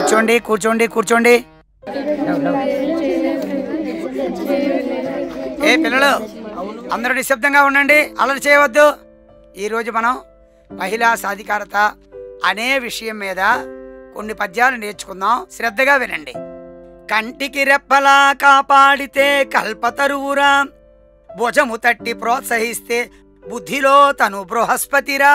కూర్చోండి కూర్చోండి కూర్చోండి ఏ పిల్లలు అందరూ నిశ్శబ్దంగా ఉండండి అలరి చేయవద్దు ఈరోజు మనం మహిళా సాధికారత అనే విషయం మీద కొన్ని పద్యాలు నేర్చుకుందాం శ్రద్ధగా వినండి కంటికి రెప్పలా కాపాడితే కల్పతరువురా భుజము తట్టి ప్రోత్సహిస్తే బుద్ధిలో తను బృహస్పతిరా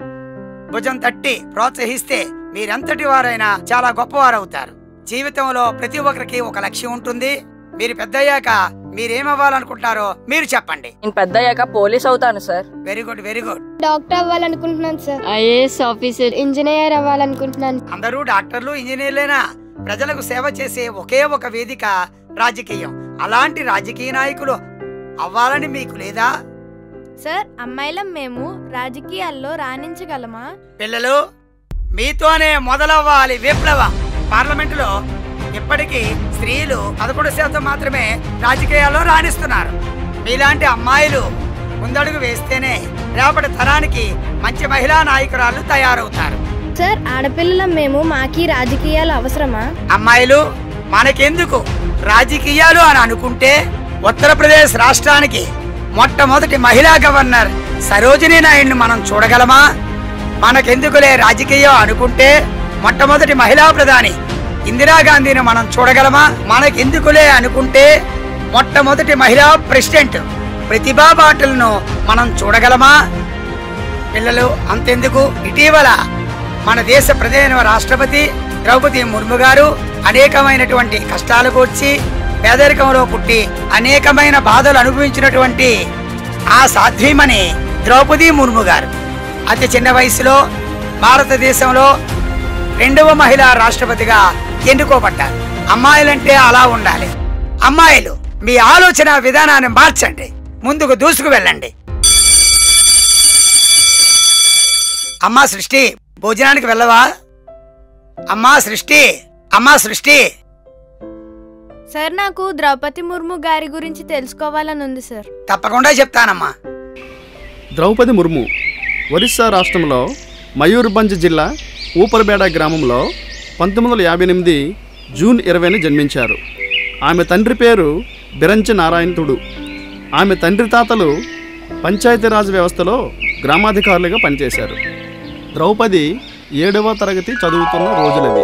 భుజం తట్టి ప్రోత్సహిస్తే మీరెంతటి వారైనా చాలా గొప్పవారవుతారు జీవితంలో ప్రతి ఒక్కరికి ఒక లక్ష్యం ఉంటుంది మీరు పెద్దయ్యాక మీరేమవ్వాలనుకుంటున్నారో మీరు చెప్పండి నేను పెద్ద అయ్యాక పోలీస్ అవుతాను sir very good very good doctor అవ్వాలనుకుంటున్నాను సార్ ఐఏఎస్ ఆఫీసర్ ఇంజనీర్ అవ్వాలనుకుంటున్నాను అందరూ డాక్టర్లు ఇంజనీర్లేనా ప్రజలకు సేవ చేసే ఒకే ఒక వేదిక రాజకీయం అలాంటి రాజకీయ నాయకులు అవ్వాలని మీకు లేదా సార్ అమ్మాయిలం మేము రాజకీయాల్లో రాణించగలమా పిల్లలు మీతోనే మొదలవ్వాలి విప్లవం పార్లమెంటులో ఇప్పటికీ స్త్రీలు పదకొండు శాతం మాత్రమే రాజకీయాల్లో రాణిస్తున్నారు మీలాంటి అమ్మాయిలు ముందడుగు వేస్తేనే రేపటి తరానికి మంచి మహిళా నాయకురాలు తయారవుతారు సార్ ఆడపిల్లలం మేము మాకి రాజకీయాలు అవసరమా అమ్మాయిలు మనకెందుకు రాజకీయాలు అని అనుకుంటే ఉత్తరప్రదేశ్ రాష్ట్రానికి మొట్టమొదటి మహిళా గవర్నర్ సరోజినీ నాయుడుని మనం చూడగలమా మనకెందుకులే రాజకీయం అనుకుంటే మొట్టమొదటి మహిళా ప్రధాని ఇందిరాగాంధీని మనం చూడగలమా మనకెందుకులే అనుకుంటే మొట్టమొదటి మహిళా ప్రెసిడెంట్ ప్రతిభా పాటిల్ను మనం చూడగలమా పిల్లలు అంతెందుకు ఇటీవల మన దేశ ప్రధాన రాష్ట్రపతి ద్రౌపది ముర్ము గారు అనేకమైనటువంటి కష్టాలకు వచ్చి పేదరికంలో పుట్టి అనేకమైన బాధలు అనుభవించినటువంటి ఆ సాధ్వీమణి ద్రౌపది ముర్ము గారు అతి చిన్న వయసులో భారతదేశంలో రెండవ మహిళా రాష్ట్రపతిగా ఎన్నుకోబడ్డారు అమ్మాయిలంటే అలా ఉండాలి అమ్మాయిలు మీ ఆలోచన విధానాన్ని మార్చండి ముందుకు దూసుకు వెళ్ళండి అమ్మా సృష్టి భోజనానికి వెళ్ళవా అమ్మా సృష్టి అమ్మా సృష్టి సార్ నాకు ద్రౌపది ముర్ము గారి గురించి తెలుసుకోవాలని ఉంది సార్ తప్పకుండా చెప్తానమ్మా ద్రౌపది ముర్ము ఒరిస్సా రాష్ట్రంలో మయూర్భంజ్ జిల్లా ఊపరబేడ గ్రామంలో పంతొమ్మిది వందల యాభై ఎనిమిది జూన్ ఇరవైని జన్మించారు ఆమె తండ్రి పేరు బిరంచ నారాయణుడు ఆమె తండ్రి తాతలు పంచాయతీరాజ్ వ్యవస్థలో గ్రామాధికారులుగా పనిచేశారు ద్రౌపది ఏడవ తరగతి చదువుతున్న రోజులవి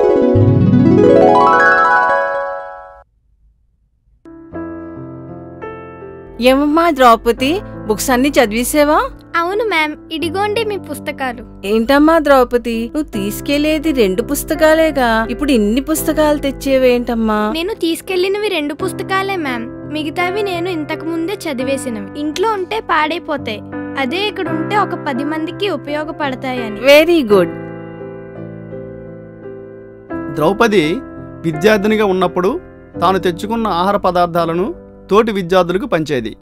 ఏమమ్మా ద్రౌపది బుక్స్ అన్ని చదివేసావా అవును మ్యామ్ ఇడిగోండి మీ పుస్తకాలు ఏంటమ్మా ద్రౌపది నువ్వు తీసుకెళ్లేది రెండు పుస్తకాలేగా ఇప్పుడు ఇన్ని పుస్తకాలు తెచ్చేవేంటమ్మా నేను తీసుకెళ్లినవి రెండు పుస్తకాలే మ్యామ్ మిగతావి నేను ఇంతకు ముందే చదివేసినవి ఇంట్లో ఉంటే పాడైపోతాయి అదే ఇక్కడ ఉంటే ఒక పది మందికి ఉపయోగపడతాయని వెరీ గుడ్ ద్రౌపది విద్యార్థినిగా ఉన్నప్పుడు తాను తెచ్చుకున్న ఆహార పదార్థాలను తోటి విద్యార్థులకు పంచేది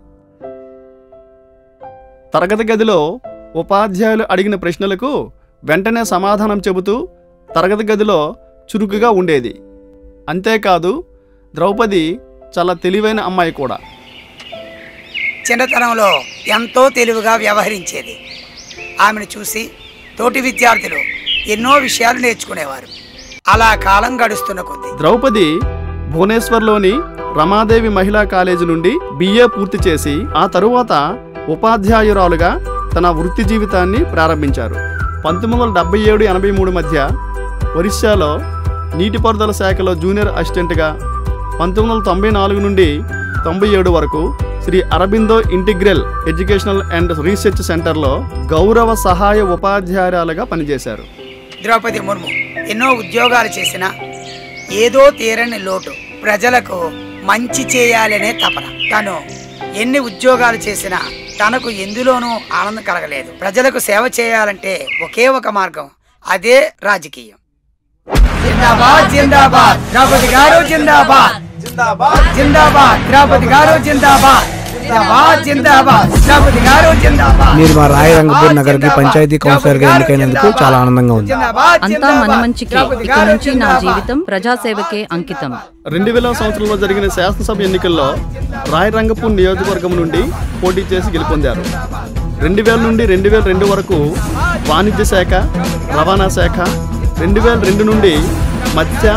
తరగతి గదిలో ఉపాధ్యాయులు అడిగిన ప్రశ్నలకు వెంటనే సమాధానం చెబుతూ తరగతి గదిలో చురుకుగా ఉండేది అంతేకాదు ద్రౌపది చాలా తెలివైన అమ్మాయి కూడా చిన్నతనంలో ఎంతో తెలివిగా వ్యవహరించేది ఆమెను చూసి తోటి విద్యార్థులు ఎన్నో విషయాలు నేర్చుకునేవారు అలా కాలం గడుస్తున్న కొద్దీ ద్రౌపది భువనేశ్వర్లోని రమాదేవి మహిళా కాలేజీ నుండి బిఏ పూర్తి చేసి ఆ తరువాత ఉపాధ్యాయురాలుగా తన వృత్తి జీవితాన్ని ప్రారంభించారు పంతొమ్మిది వందల డెబ్బై ఏడు ఎనభై మూడు మధ్య ఒరిస్సాలో నీటిపారుదల శాఖలో జూనియర్ అసిస్టెంట్గా పంతొమ్మిది వందల తొంభై నాలుగు నుండి తొంభై ఏడు వరకు Sri Aurobindo integral educational and research సెంటర్లో గౌరవ సహాయ ఉపాధ్యాయురాలుగా పనిచేశారు ద్రౌపది ముర్ము ఎన్నో ఉద్యోగాలు చేసిన ఏదో తీరని లోటు ప్రజలకు మంచి చేయాలనే తపన తను ఎన్ని ఉద్యోగాలు చేసినా తనకు ఎందులోనూ ఆనందం కలగలేదు ప్రజలకు సేవ చేయాలంటే ఒకే ఒక మార్గం అదే రాజకీయం జిందాబాద్ జిందాబాద్ ద్రౌపది గారు జిందాబాద్ జిందాబాద్ ద్రౌపది గారు జిందాబాద్ జిందాబాద్ జిందాబాద్ ద్రౌపది గారు జిందాబాద్ మీరు మా రాయరంగపూర్ నగర్కి పంచాయతీ కౌన్సిలర్గా ఎన్నికైనందుకు చాలా ఆనందంగా ఉంది జిందాబాద్ అంతా మన మంచికే ద్రౌపది ఇక గారు నుంచి నా జిందాబాద్. జీవితం ప్రజాసేవకే అంకితం రెండు వేల సంవత్సరంలో జరిగిన శాసనసభ ఎన్నికల్లో రాయరంగపూర్ నియోజకవర్గం నుండి పోటీ చేసి గెలుపొందారు రెండు వేల నుండి రెండు వేల రెండు వరకు వాణిజ్య శాఖ రవాణా శాఖ రెండు వేల రెండు నుండి మత్స్య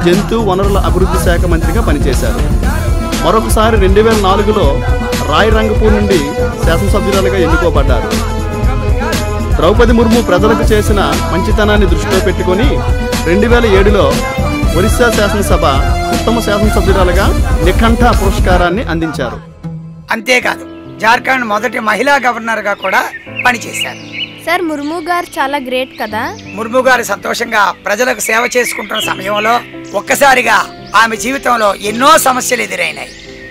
జంతు వనరుల అభివృద్ధి శాఖ మంత్రిగా పనిచేశారు మరొకసారి రెండు వేల నాలుగులో రాయ్ రంగపూర్ నుండి శాసనసభ్యురాలుగా ఎన్నుకోబడ్డారు ద్రౌపది ముర్ము ప్రజలకు చేసిన మంచితనాన్ని దృష్టిలో పెట్టుకొని రెండు వేల ఏడులో ఒరిస్సా శాసనసభ ఉత్తమ శాసనసభ్యురాలుగా నిఖంఠ పురస్కారాన్ని అందించారు అంతేకాదు జార్ఖండ్ మొదటి మహిళా గవర్నర్గా కూడా పనిచేశారు సార్ ముర్ము గారు చాలా గ్రేట్ కదా ముర్ము గారు సంతోషంగా ప్రజలకు సేవ చేసుకుంటున్న సమయంలో ఒక్కసారిగా ఆమె జీవితంలో ఎన్నో సమస్యలు ఎదురైనాయి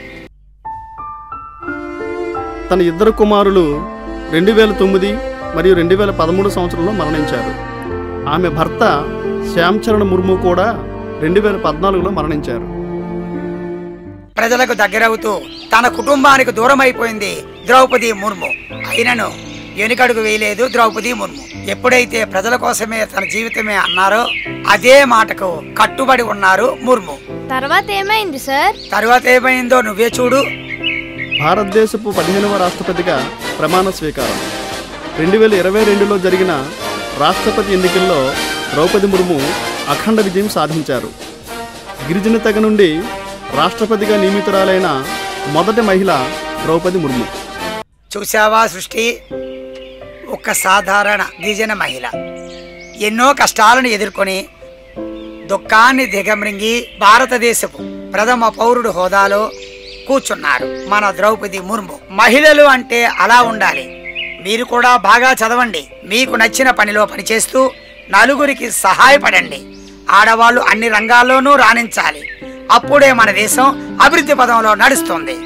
తన ఇద్దరు కుమారులు రెండు వేల తొమ్మిది మరియు రెండు వేల పదమూడు సంవత్సరంలో మరణించారు ఆమె భర్త శ్యామ్ చరణ్ ముర్ము కూడా రెండు వేల పద్నాలుగులో మరణించారు ప్రజలకు దగ్గరవుతూ తన కుటుంబానికి దూరం అయిపోయింది ద్రౌపది ముర్ము అయినను వెనుకడుగు వేయలేదు ద్రౌపది ముర్ము ఎప్పుడైతే ప్రజల కోసమే తన జీవితమే అన్నారో అదే మాటకు కట్టుబడి ఉన్నారు ముర్ము తర్వాత ఏమైంది సార్ తరువాత ఏమైందో నువ్వే చూడు భారతదేశపు పదిహేనవ రాష్ట్రపతిగా ప్రమాణ స్వీకారం రెండు వేల ఇరవై రెండులో జరిగిన రాష్ట్రపతి ఎన్నికల్లో ద్రౌపది ముర్ము అఖండ విజయం సాధించారు గిరిజన తెగ నుండి రాష్ట్రపతిగా నియమితురాలైన మొదటి మహిళ ద్రౌపది ముర్ము చూశావా సృష్టి ఒక సాధారణ గిరిజన మహిళ ఎన్నో కష్టాలను ఎదుర్కొని దుఃఖాన్ని దిగమృంగి భారతదేశపు ప్రథమ పౌరుడు హోదాలో కూర్చున్నారు మన ద్రౌపది ముర్ము మహిళలు అంటే అలా ఉండాలి మీరు కూడా బాగా చదవండి మీకు నచ్చిన పనిలో పనిచేస్తూ నలుగురికి సహాయపడండి ఆడవాళ్ళు అన్ని రంగాల్లోనూ రాణించాలి అప్పుడే మన దేశం అభివృద్ధి పదంలో నడుస్తుంది